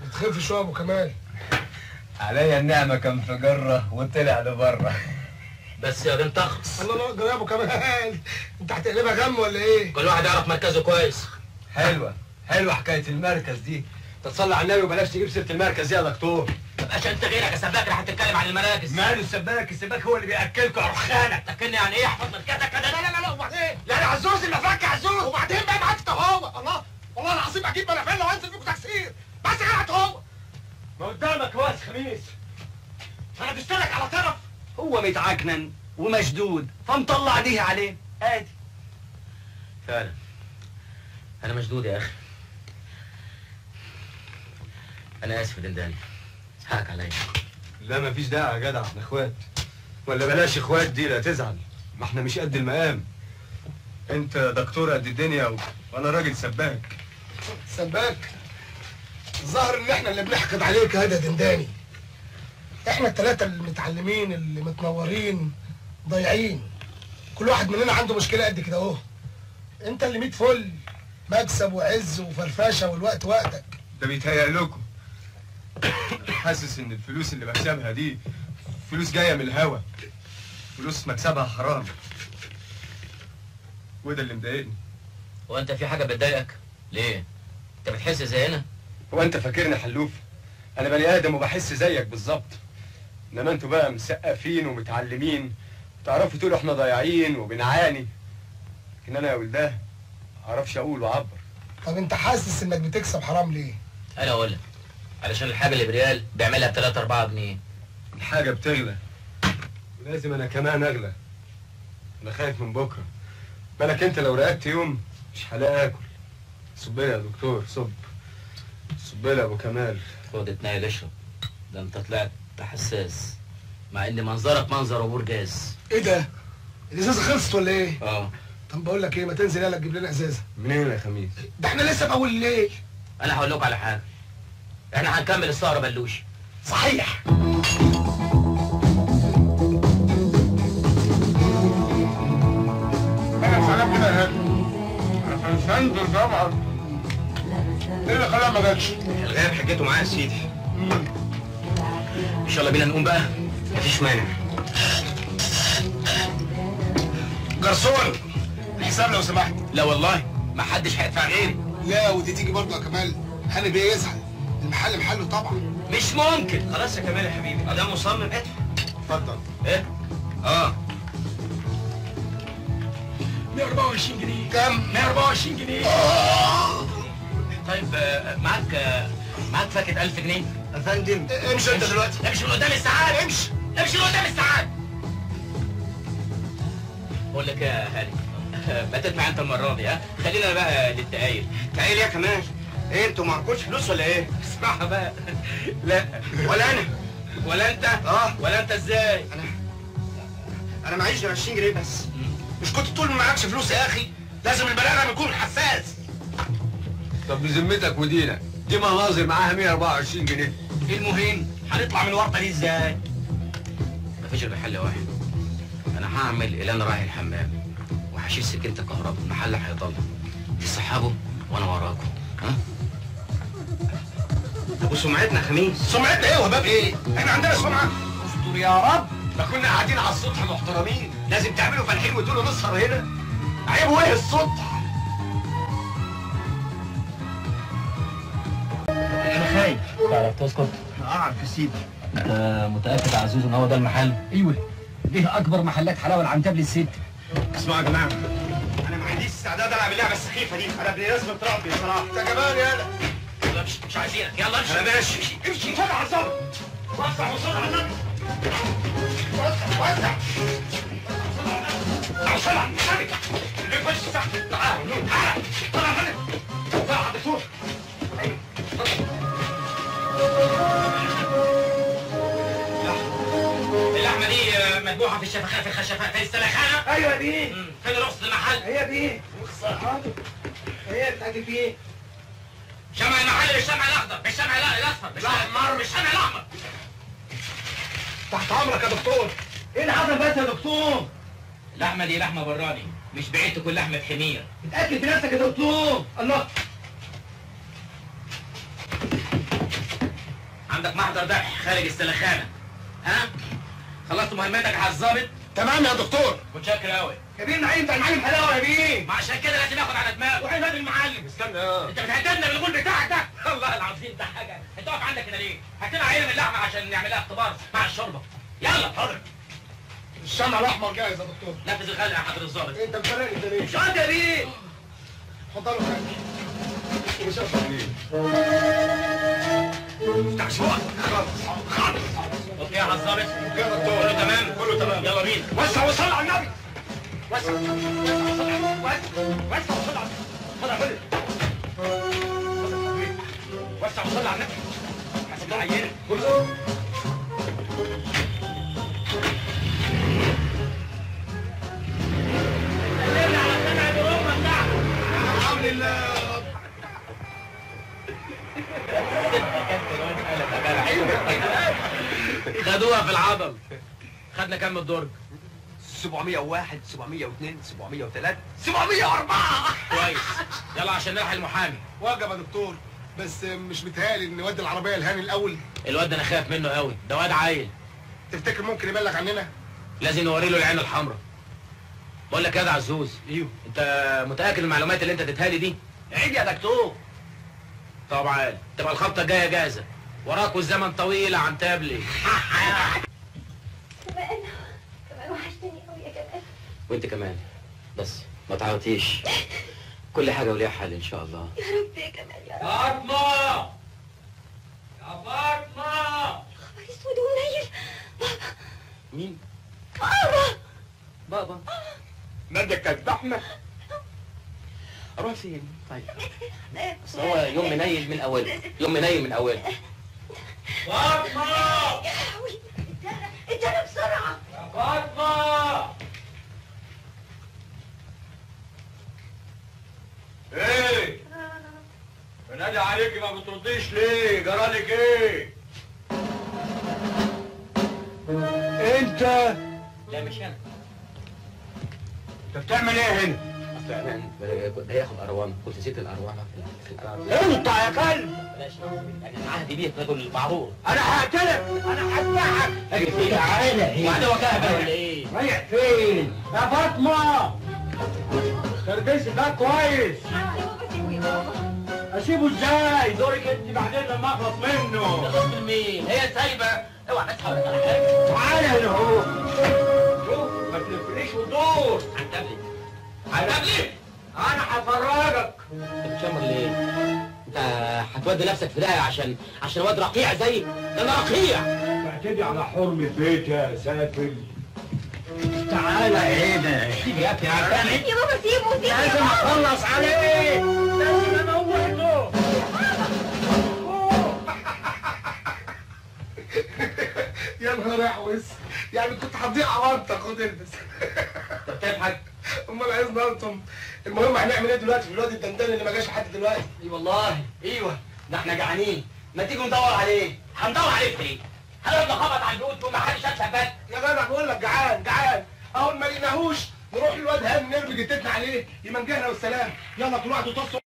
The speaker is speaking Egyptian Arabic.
بتخف شويه يا ابو كمال عليا النعمة كان في جرة وطلع لبره بس يا بنت اخرس الله الله يا ابو كمال انت هتقلبها غم ولا ايه كل واحد يعرف مركزه كويس حلوة حلوة حكاية المركز دي تتصلى على النبي وبلاش تجيب سيرة المركز دي يا دكتور عشان انت غيرك يا سباك اللي هتتكلم عن المراكز ماله السباك السباك هو اللي بياكلكوا عرخانة تاكلني يعني ايه احفظ مركزك كده لا لا لا لا وبعدين لا لا عزوز المفك عزوز وبعدين بقى معاك انت هو الله والله العظيم اجيب بلافيلا وانزل بيكم تكسير بس قاعد هو ما قدامك واس خميس انا بشترك على طرف هو متعكنن ومشدود فمطلع ديه عليه ادي فعلا انا مشدود يا اخي انا اسف يا دنداني حقك عليا لا مفيش داعي يا جدع احنا اخوات ولا بلاش اخوات دي لا تزعل ما احنا مش قد المقام انت دكتور قد الدنيا و... وانا راجل سباك سباك الظاهر ان احنا اللي بنحقد عليك هذا دنداني احنا الثلاثه المتعلمين اللي متنورين ضايعين كل واحد مننا عنده مشكله قد كده اهو انت اللي ميت فل مكسب وعز وفرفشه والوقت وقتك ده بيتهيأ لكم حاسس ان الفلوس اللي بكسبها دي فلوس جايه من الهوا فلوس مكسبها حرام وده اللي مضايقني هو انت في حاجه بتضايقك ليه انت بتحس زينا هو انت فاكرني حلوف انا بني ادم وبحس زيك بالظبط انما انتوا بقى مسقفين ومتعلمين تعرفوا تقولوا احنا ضايعين وبنعاني لكن انا يا ولداه معرفش اقول واعبر طب انت حاسس انك بتكسب حرام ليه انا اقول لك علشان الحاجه اللي بريال بيعملها ب 3 4 جنيه الحاجه بتغلى ولازم انا كمان اغلى انا خايف من بكره بالك انت لو رقدت يوم مش هلاقي اكل صب لي يا دكتور صب صب لي يا ابو كمال خد اتنقل اشرب ده انت طلعت حساس مع ان منظرك منظر امور جاز ايه ده الازازه خلصت ولا ايه اه طب بقول لك ايه ما تنزل يلا تجيب لنا ازازه منين يا خميس ده احنا لسه في اول الليل انا هقول لكم على حاجه احنا هنكمل السهره بلوش صحيح انا سلام كده يا هادي عشان سندر طبعا ايه اللي خلاها ما جاتش؟ الغاب حكيته معايا يا سيدي ان شاء الله بينا نقوم بقى مفيش مانع جرسون الحساب لو سمحت لا والله ما حدش هيدفع غيري لا ودي تيجي برضه يا كمال هاني بيه يزعل المحل محله طبعا مش ممكن خلاص يا كمال يا حبيبي ما دام مصمم ادفع اتفضل ايه اه 124 جنيه كام 124 جنيه طيب آه، معاك آه، معاك فاكت 1000 جنيه يا فندم امشي انت دلوقتي امشي من قدام الساعات امشي امشي من قدام الساعات بقول لك يا هاني ما تدفع انت المره دي ها خلينا بقى للتقايل تعال يا كمان ايه انتوا معكوش فلوس ولا ايه؟ اسمعها بقى لا ولا انا ولا انت اه ولا انت ازاي انا معيش غير 20 جنيه بس مش كنت تقول ما معكش فلوس يا اخي لازم البني ادم يكون حساس طب بذمتك ودينك دي مناظر معاها 124 جنيه المهم هنطلع من الورطه دي ازاي مفيش غير حل واحد انا هعمل اللي انا رايح الحمام وهشيل سكينه الكهرباء المحل هيضل تسحبوا وانا وراكم ها طب وسمعتنا يا خميس سمعتنا ايه وهباب ايه احنا عندنا سمعه استر يا رب ده كنا قاعدين على السطح محترمين لازم تعملوا فالحين وتقولوا نسهر هنا عيب ايه السطح انا خايف تعرف تسكت اعرف يا سيدي انت متاكد يا عزوز ان هو ده المحل ايوه ليه اكبر محلات حلاوه العنتاب للست اسمعوا يا جماعه انا ما عنديش استعداد العب اللعبه السخيفه دي انا ابن ناس متربي بصراحه انت كمان يلا يلا امشي مش عايزينك يلا امشي انا ماشي امشي خد على الظبط وسع وصل على النبي وسع وسع وصل على النبي اللي يخش تحت تعال تعال طلع منك طلع على الدكتور اللحمه دي آه، مذبوحه في الشفخانه في الخشفاء في السلخانه ايوه دي مم. فين رخصه المحل هي دي حاضر هي بتاعت فيه شمع المحل بالشمع الاخضر بالشمع لا- الاصفر بالشمع بالشمع الاحمر تحت امرك يا دكتور ايه اللي حصل بس يا دكتور؟ اللحمه دي لحمه براني مش بعيد تكون لحمه حمير اتاكد بنفسك يا دكتور الله عندك محضر ذبح خارج السلخانه ها خلصت مهمتك على الظابط تمام يا دكتور متشكر قوي يا بيه نعيم انت المعلم حلاوه يا بيه ما عشان كده لازم ياخد على دماغه وحين هذا المعلم استنى اه انت بتهددنا بالغول بتاعك ده والله العظيم ده حاجه انت واقف عندك هنا ليه؟ هات لنا عينه من اللحمه عشان نعملها اختبار مع الشوربه يلا حاضر الشمع الاحمر جاهز يا دكتور نفذ الخلق يا حضر الظابط انت مفرقني انت ليه؟ مش قادر ليه؟ اتفضلوا خالد مش افتح شوق خلاص خلاص اوكي يا الظابط يا دكتور كله تمام كله تمام يلا بينا وسع وصل على النبي وسع وسع وصل على خد خد وسع وصل على النبي حسب العينه الحمد لله خدوها في العضل خدنا كام من الدرج 701 702 703 704 كويس يلا عشان نلحق المحامي واجب يا دكتور بس مش متهيألي ان نودي العربيه الهاني الاول الواد ده انا خايف منه قوي ده واد عيل تفتكر ممكن يبلغ عننا؟ لازم نوري له العين الحمراء بقول لك يا ده عزوز ايوه انت متاكد من المعلومات اللي انت اديتها لي دي عيد يا دكتور طب عال تبقى الخبطه الجايه جاهزه وراكوا الزمن طويل يا عم تابلي كمان كمان وحشتني قوي يا كمان وانت كمان بس ما تعيطيش كل حاجه وليها حل ان شاء الله يا رب يا كمان يا رب فاطمه يا فاطمه خبر اسود ومنيل بابا مين بابا بابا نادية كانت زحمة اروح فين طيب بس هو يوم منيل من اوله يوم منيل من اوله فاطمه يا حاوي ادانا ادانا بسرعة يا فاطمه ايه بنادي عليكي ما بترديش ليه جرالك ايه انت لا مش انا انت بتعمل ايه هنا اصل انا كنت هياخد اروان كنت نسيت الاروان في القلعه انت يا كلب بلاش يعني انا عهدي بيك رجل معروف انا هقتلك انا هذبحك اجي فين تعالى واحده وكاهه ولا ايه رايح فين يا فاطمة تربيش ده كويس يا بابا سيبه يا بابا اسيبه ازاي دورك انت بعدين لما اخلص منه خلص من مين هي سايبه اوعى بس حاولت على حاجه تعالى هنا اهو شوف ما تلفنيش وتدور عتبلي عتبلي انا هفرجك انت بتشمر ليه انت هتودي نفسك في داهيه عشان عشان واد رقيع زي ده انا رقيع تعتدي على حرمة بيتي يا سافل تعالى هنا سيبي يا ابني عتبلي يا بابا سيبه سيبه يا لازم بابا اخلص عليه لازم اموته يا نهار احوس يعني كنت هتضيع عوانتك خد البس انت بتضحك امال عايزنا انتم المهم هنعمل ايه دلوقتي في الواد الدندان اللي ما جاش لحد دلوقتي اي والله ايوه ده احنا جعانين ما تيجوا ندور عليه هندور عليه فين هنفضل خبط على البيوت وما حدش هتثبت يا جدع بقول لك جعان جعان اول ما لقيناهوش نروح للواد هاني نرمي جتتنا عليه يمنجهنا والسلام يلا كل واحد يطص